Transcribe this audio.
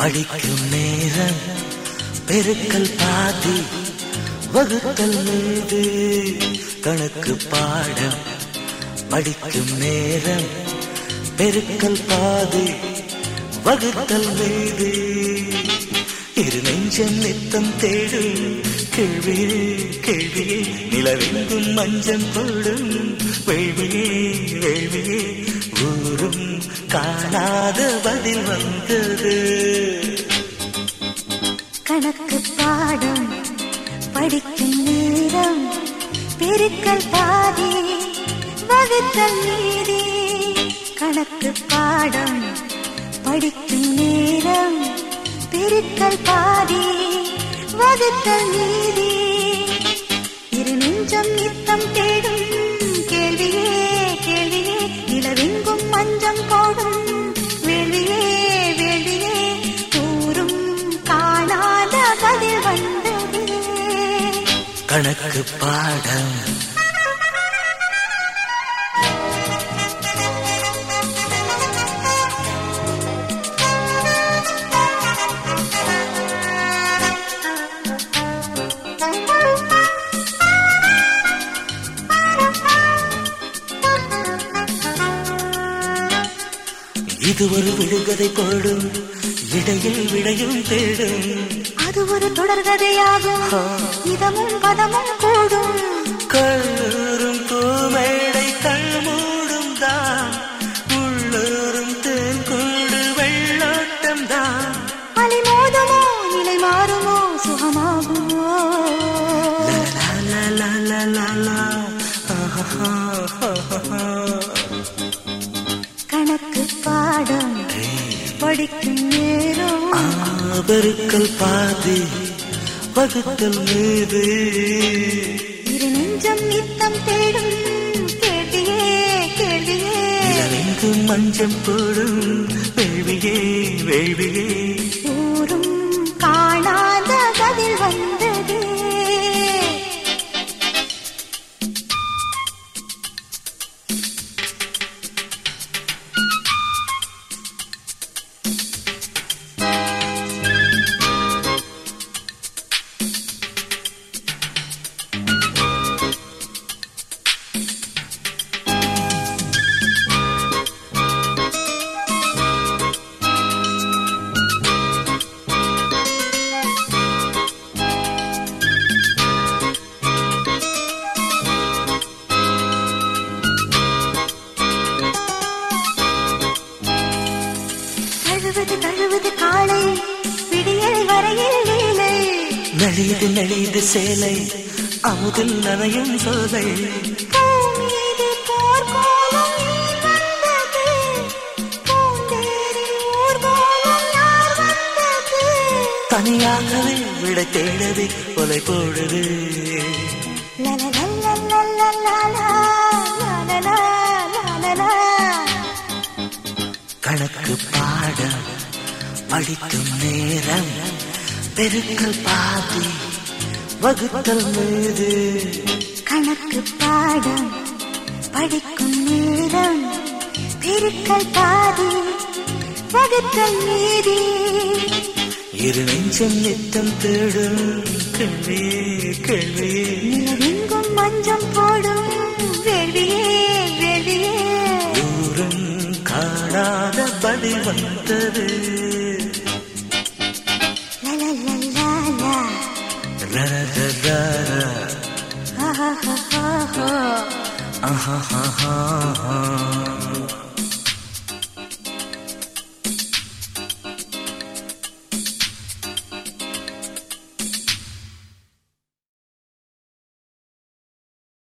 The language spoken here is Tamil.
படிக்கும் நேரம் பெருக்கல் பாதி வகுத்தல் மீது கணக்கு பாடம் படிக்கும் நேரம் பெருக்கல் பாதி வகுத்தல் மீது இரு நெஞ்சம் நித்தம் தேடும் கேள்வியே கேள்வியே நிலவெங்கும் மஞ்சம் போடும் வேள்வியே வேள்வியே ஊரும் காணாத பதில் வந்தது கணக்கு பாடம் படிக்கும் நேரம் பெருக்கல் பாதி வகுத்தல் மீதி கணக்கு பாடம் படிக்கும் நேரம் பெருக்கல் பாதி வகுத்தல் மீதி இரு நெஞ்சம் நித்தம் தேடும் கேள்வியே கேள்வியே நிலவெங்கும் மஞ்சம் போடும் வேள்வியே வேள்வியே ஊரும் காணாத பதில் வந்ததே கணக்கு பாடம் இது ஒரு விடுகதை போடும் இடையில் விடையும் தேடும் அது ஒரு தொடர்கதையாகும் இதமும் பதமும் கூடும் கல்லூரும் பூமேடை கண்மூடும் தான் உள்ளூரும் தேன் கூடு வெள்ளோட்டம் தான் அலை மோதுமோ நிலை மாறுமோ சுகமாகுமோ கணக்கு பாடம் படிக்கும் நேரம் பெருக்கல் பாதி வகுத்தல் மீது இரு நெஞ்சம் நித்தம் தேடும் கேள்வியே கேள்வியே நிலவெங்கும் மஞ்சம் போடும் வேள்வியே வேள்வியே ஊரும் காணாத பதில் வந்ததே தழுவது தழுவது காலை விடியல் வரையில் வேலை நலியுது நலியுது சேலை அமுதில் நனையும் சோலை பூமீது போர்க்கோலம் ஏன் வந்தது? பூந்தேரில் ஊர்வலம் யார் வந்தது? தனியாகவே விட தேடவே கொலை போடுது லலலலலலலலா, லலலா, லலலா. கணக்கு பாடம் படிக்கும் நேரம் பெருக்கல் பாதி வகுத்தல் மீது கணக்கு பாடம் படிக்கும் நேரம் பெருக்கல் பாதி வகுத்தல் மீதி இரு நெஞ்சம் நித்தம் தேடும் கேள்வியே கேள்வியே நிலவெங்கும் மஞ்சம் போடும் வேள்வியே வேள்வியே ஊரும் காணாத பதில் வந்தது லலலலலா, ரரரரர, ஆஹாஹாஹா. ஆஹாஹாஹா.